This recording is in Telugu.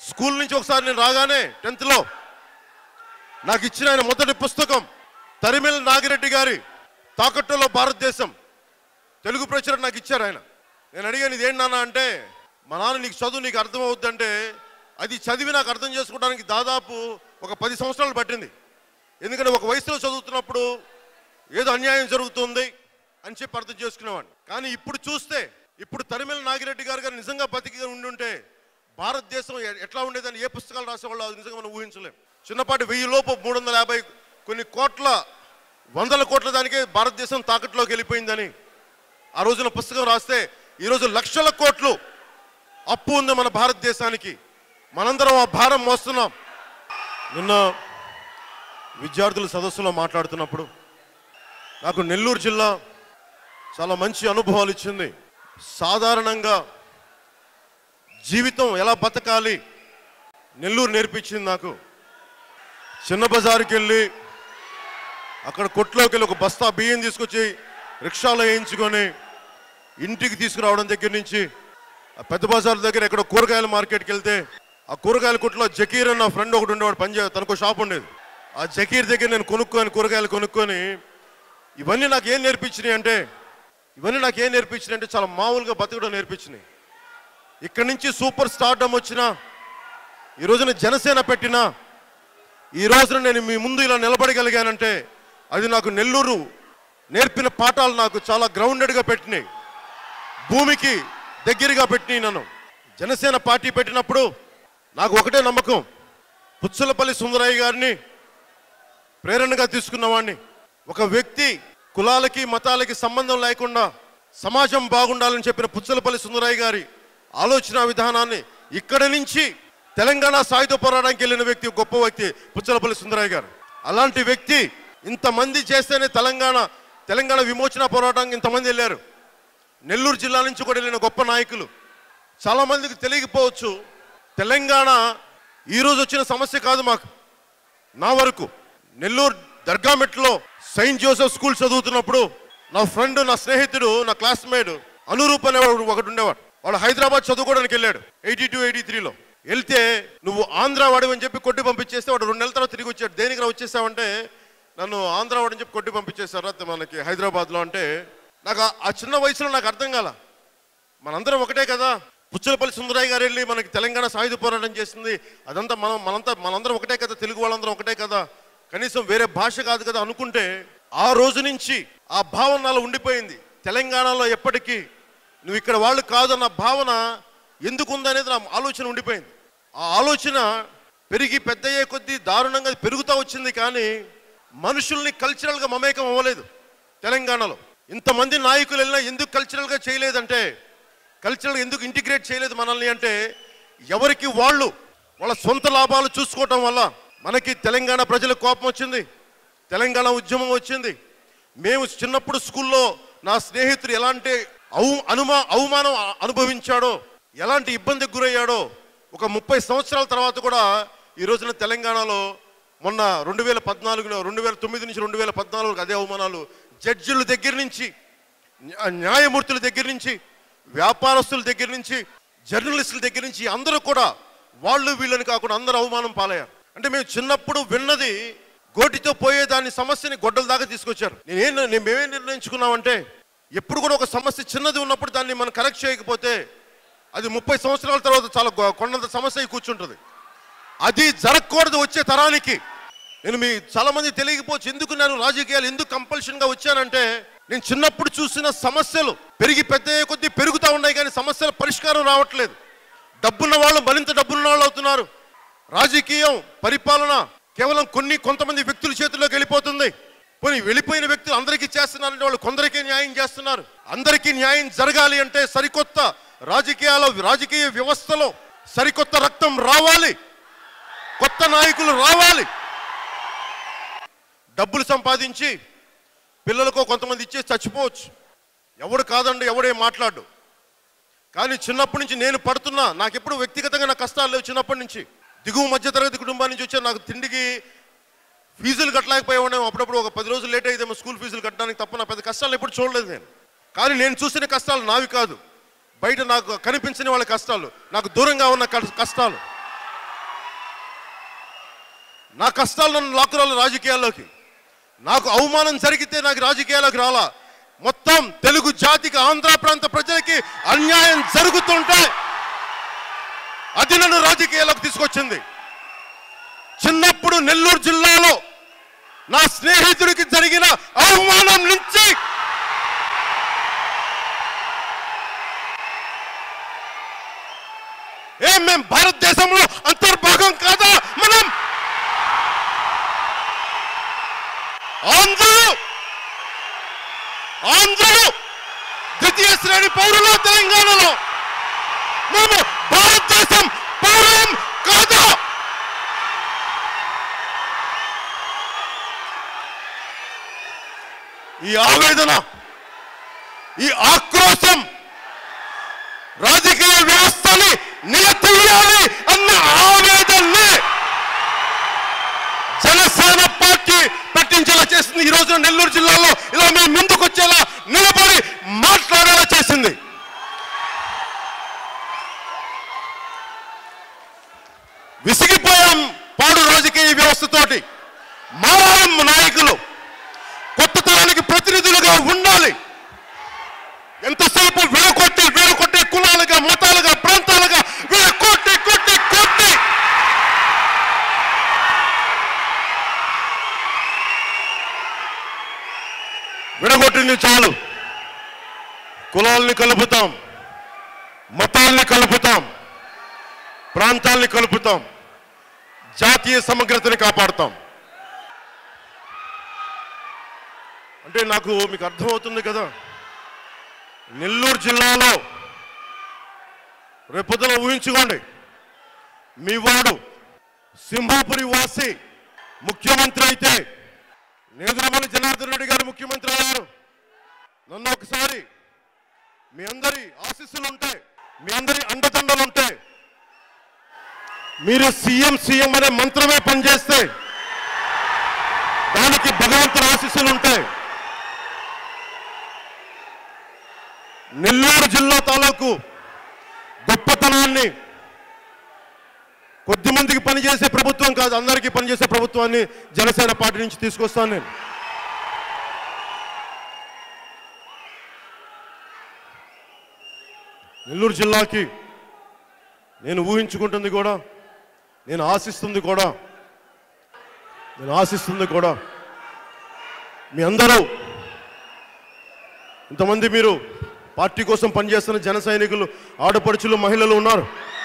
స్కూల్ నుంచి ఒకసారి నేను రాగానే టెన్త్లో నాకు ఇచ్చిన ఆయన మొదటి పుస్తకం తరిమిల్ నాగిరెడ్డి గారి తాకట్టులో భారతదేశం తెలుగు ప్రచురణ నాకు ఇచ్చారు ఆయన నేను అడిగాను ఇదేంటి నాన్న అంటే మా నాన్న నీకు చదువు నీకు అర్థం అవుద్దంటే అది చదివి నాకు అర్థం చేసుకోవడానికి దాదాపు ఒక పది సంవత్సరాలు పట్టింది ఎందుకంటే ఒక వయసులో చదువుతున్నప్పుడు ఏదో అన్యాయం జరుగుతుంది అని చెప్పి అర్థం చేసుకునేవాడిని కానీ ఇప్పుడు చూస్తే ఇప్పుడు తరిమిల నాగిరెడ్డి గారు గారు నిజంగా బతికి ఉండుంటే భారతదేశం ఎ- ఎట్లా ఉండేదని ఏ పుస్తకాలు రాసేవాళ్ళు అది నిజంగా మనం ఊహించలేం చిన్నపాటి వెయ్యి లోపు మూడు వందల యాభై కొన్ని కోట్ల వందల కోట్ల దానికే భారతదేశం తాకట్లోకి వెళ్ళిపోయిందని ఆ రోజున పుస్తకం రాస్తే ఈరోజు లక్షల కోట్లు అప్పు ఉంది మన భారతదేశానికి మనందరం ఆ భారం మోస్తున్నాం నిన్న విద్యార్థుల సదస్సులో మాట్లాడుతున్నప్పుడు నాకు నెల్లూరు జిల్లా చాలా మంచి అనుభవాలు ఇచ్చింది సాధారణంగా జీవితం ఎలా బతకాలి నెల్లూరు నేర్పించింది నాకు చిన్న బజారుకి వెళ్ళి అక్కడ కొట్లోకి వెళ్ళి ఒక బస్తా బియ్యం తీసుకొచ్చి రిక్షాలో వేయించుకొని ఇంటికి తీసుకురావడం దగ్గర నుంచి ఆ పెద్ద బజార్ దగ్గర ఎక్కడ కూరగాయల మార్కెట్కి వెళ్తే ఆ కూరగాయల కొట్లో జకీర్ అన్న ఫ్రెండ్ ఒకటి ఉండేవాడు పనిచే తనకు షాప్ ఉండేది ఆ జకీర్ దగ్గర నేను కొనుక్కొని కూరగాయలు కొనుక్కొని ఇవన్నీ నాకు ఏం నేర్పించినాయి అంటే ఇవన్నీ నాకు ఏం నేర్పించినాయి అంటే చాలా మామూలుగా బతకడం నేర్పించినాయి ఇక్కడి నుంచి సూపర్ స్టార్డమ్ వచ్చినా ఈ రోజున జనసేన పెట్టినా ఈ రోజున నేను మీ ముందు ఇలా నిలబడగలిగానంటే అది నాకు నెల్లూరు నేర్పిన పాఠాలు నాకు చాలా గ్రౌండెడ్గా పెట్టినాయి భూమికి దగ్గరగా పెట్టినాయి నన్ను జనసేన పార్టీ పెట్టినప్పుడు నాకు ఒకటే నమ్మకం పుచ్చలపల్లి సుందరయ్య గారిని ప్రేరణగా తీసుకున్నవాడిని ఒక వ్యక్తి కులాలకి మతాలకి సంబంధం లేకుండా సమాజం బాగుండాలని చెప్పిన పుచ్చలపల్లి సుందరయ్య గారి ఆలోచన విధానాన్ని ఇక్కడ నుంచి తెలంగాణ సాయుధ పోరాటానికి వెళ్ళిన వ్యక్తి గొప్ప వ్యక్తి పుచ్చలపల్లి సుందరయ్య గారు అలాంటి వ్యక్తి ఇంతమంది చేస్తేనే తెలంగాణ తెలంగాణ విమోచన పోరాటానికి ఇంతమంది వెళ్ళారు నెల్లూరు జిల్లా నుంచి కూడా వెళ్ళిన గొప్ప నాయకులు చాలా మందికి తెలియకపోవచ్చు తెలంగాణ ఈరోజు వచ్చిన సమస్య కాదు మాకు నా వరకు నెల్లూరు దర్గామెట్లో సెయింట్ జోసెఫ్ స్కూల్ చదువుతున్నప్పుడు నా ఫ్రెండ్ నా స్నేహితుడు నా క్లాస్మేట్ అనురూప్ అనేవాడు ఒకటి ఉండేవాడు వాడు హైదరాబాద్ చదువుకోవడానికి వెళ్ళాడు ఎయిటీ టూ ఎయిటీ త్రీలో వెళ్తే నువ్వు ఆంధ్ర వాడివి అని చెప్పి కొట్టి పంపించేస్తే వాడు రెండు నెలల తర్వాత తిరిగి వచ్చాడు దేనికి రా వచ్చేసావంటే నన్ను ఆంధ్ర వాడని చెప్పి కొట్టి పంపించేశారు రా మనకి హైదరాబాద్లో అంటే నాకు ఆ- ఆ చిన్న వయసులో నాకు అర్థం కాల మనందరం ఒకటే కదా పుచ్చలపల్లి సుందరయ్య గారు వెళ్ళి మనకి తెలంగాణ సాయుధ పోరాటం చేసింది అదంతా మనం మనంతా మనందరం ఒకటే కదా తెలుగు వాళ్ళందరం ఒకటే కదా కనీసం వేరే భాష కాదు కదా అనుకుంటే ఆ రోజు నుంచి ఆ భావన నాలో ఉండిపోయింది తెలంగాణలో ఎప్పటికీ నువ్వు ఇక్కడ వాళ్ళు కాదన్న భావన ఎందుకు ఉందనేది నా ఆలోచన ఉండిపోయింది ఆ ఆలోచన పెరిగి పెద్దయ్యే కొద్దీ దారుణంగా అది పెరుగుతూ వచ్చింది కానీ మనుషుల్ని కల్చరల్గా మమేకం అవ్వలేదు తెలంగాణలో ఇంతమంది నాయకులు వెళ్ళినా ఎందుకు కల్చరల్గా చేయలేదంటే కల్చరల్ ఎందుకు ఇంటిగ్రేట్ చేయలేదు మనల్ని అంటే ఎవరికి వాళ్ళు వాళ్ళ సొంత లాభాలు చూసుకోవటం వల్ల మనకి తెలంగాణ ప్రజలకు కోపం వచ్చింది తెలంగాణ ఉద్యమం వచ్చింది మేము చిన్నప్పుడు స్కూల్లో నా స్నేహితుడు ఎలాంటి అవు అనుమా అవమానం అ- అనుభవించాడో ఎలాంటి ఇబ్బందికి గురయ్యాడో ఒక ముప్పై సంవత్సరాల తర్వాత కూడా ఈ రోజున తెలంగాణలో మొన్న రెండు వేల పద్నాలుగులో రెండు వేల తొమ్మిది నుంచి రెండు వేల పద్నాలుగు అదే అవమానాలు జడ్జిల దగ్గర నుంచి న్యా- న్యాయమూర్తుల దగ్గర నుంచి వ్యాపారస్తుల దగ్గర నుంచి జర్నలిస్టుల దగ్గర నుంచి అందరూ కూడా వాళ్ళు వీళ్ళని కాకుండా అందరూ అవమానం పాలయ్యారు అంటే మేము చిన్నప్పుడు విన్నది గోటితో పోయే దాని సమస్యని గొడ్డల దాకా తీసుకొచ్చారు నేనేం నేను మేమేం నిర్ణయించుకున్నామంటే ఎప్పుడు కూడా ఒక సమస్య చిన్నది ఉన్నప్పుడు దాన్ని మనం కరెక్ట్ చేయకపోతే అది ముప్పై సంవత్సరాల తర్వాత చాలా గొ- కొండంత సమస్య అయి కూర్చుంటుంది అది జరగకూడదు వచ్చే తరానికి నేను మీ చాలా మంది తెలియకపోవచ్చు ఎందుకు నేను రాజకీయాలు ఎందుకు కంపల్షన్ గా వచ్చానంటే నేను చిన్నప్పుడు చూసిన సమస్యలు పెరిగి పెద్ద అయ్యే కొద్దీ పెరుగుతూ ఉన్నాయి కానీ సమస్యల పరిష్కారం రావట్లేదు డబ్బున్న వాళ్ళు మరింత డబ్బున్న వాళ్ళు అవుతున్నారు రాజకీయం పరిపాలన కేవలం కొన్ని కొంతమంది వ్యక్తుల చేతుల్లోకి వెళ్ళిపోతుంది పోనీ వెళ్ళిపోయిన వ్యక్తులు అందరికీ చేస్తున్నారంటే వాళ్ళు కొందరికే న్యాయం చేస్తున్నారు అందరికీ న్యాయం జరగాలి అంటే సరికొత్త రాజకీయాల రాజకీయ వ్యవస్థలో సరికొత్త రక్తం రావాలి కొత్త నాయకులు రావాలి డబ్బులు సంపాదించి పిల్లలకు కొంతమంది ఇచ్చేసి చచ్చిపోవచ్చు ఎవడు కాదండి ఎవడే మాట్లాడు కానీ చిన్నప్పటి నుంచి నేను పడుతున్నా నాకు ఎప్పుడు వ్యక్తిగతంగా నా కష్టాలు లేవు చిన్నప్పటి నుంచి దిగువ మధ్యతరగతి కుటుంబం నుంచి వచ్చా నాకు తిండికి ఫీజులు కట్టలేకపోయాము అప్పుడప్పుడు ఒక పది రోజులు లేట్ అయితే స్కూల్ ఫీజులు కట్టడానికి తప్ప నా పెద్ద కష్టాలు ఎప్పుడు చూడలేదు నేను కానీ నేను చూసిన కష్టాలు నావి కాదు బయట నాకు కనిపించని వాళ్ళ కష్టాలు నాకు దూరంగా ఉన్న కష్ట- కష్టాలు నా కష్టాలు నన్ను లాక్కురాలి రాజకీయాల్లోకి నాకు అవమానం జరిగితే నాకు రాజకీయాలకు రాలా మొత్తం తెలుగు జాతికి ఆంధ్ర ప్రాంత ప్రజలకి అన్యాయం జరుగుతుంటే అది నన్ను రాజకీయాల్లోకి తీసుకొచ్చింది చిన్నప్పుడు నెల్లూరు జిల్లాలో నా స్నేహితుడికి జరిగిన అవమానం నుంచి ఏం మేము భారతదేశంలో అంతర్భాగం కాదా మనం ఆంధ్రులు ఆంధ్రులు ద్వితీయ శ్రేణి పౌరులు తెలంగాణలో మేము భారతదేశం పౌరం కాదా ఈ ఆవేదన ఈ ఆక్రోశం రాజకీయ వ్యవస్థని నిలతీయాలి అన్న ఆవేదనని జనసేన పార్టీ పెట్టించేలా చేసింది ఈ రోజు నెల్లూరు జిల్లాలో ఇలా మేము ముందుకు వచ్చేలా నిలబడి మాట్లాడేలా చేసింది విసిగిపోయాం పాడు రాజకీయ వ్యవస్థతోటి మారాం నాయకులు కొత్త తరానికి ప్రతినిధులుగా ఉండాలి ఎంతసేపు విడగొట్టి విడగొట్టి కులాలుగా మతాలుగా ప్రాంతాలుగా విడగొట్టి కొట్టి కొట్టి విడగొట్టింది చాలు కులాల్ని కలుపుతాం మతాల్ని కలుపుతాం ప్రాంతాల్ని కలుపుతాం జాతీయ సమగ్రతని కాపాడుతాం అంటే నాకు మీకు అర్థమవుతుంది కదా నెల్లూరు జిల్లాలో రేపొద్దున ఊహించుకోండి మీ వాడు సింహాపురి వాసి ముఖ్యమంత్రి అయితే నేదురమల్లి జనార్దన్ రెడ్డి గారు ముఖ్యమంత్రి అయ్యారు నన్ను ఒకసారి మీ అందరి ఆశీస్సులు ఉంటాయి మీ అందరి అండదండలు ఉంటాయి మీరు సీఎం సీఎం అనే మంత్రమే పనిచేస్తే దానికి భగవంతుని ఆశీస్సులు ఉంటాయి నెల్లూరు జిల్లా తాలూకు గొప్పతనాన్ని కొద్ది మందికి పనిచేసే ప్రభుత్వం కాదు అందరికీ పనిచేసే ప్రభుత్వాన్ని జనసేన పార్టీ నుంచి తీసుకొస్తాను నేను నెల్లూరు జిల్లాకి నేను ఊహించుకుంటుంది కూడా నేను ఆశిస్తుంది కూడా నేను ఆశిస్తుంది కూడా మీ అందరూ ఇంతమంది మీరు పార్టీ కోసం పనిచేస్తున్న జన సైనికులు ఆడపడుచులు మహిళలు ఉన్నారు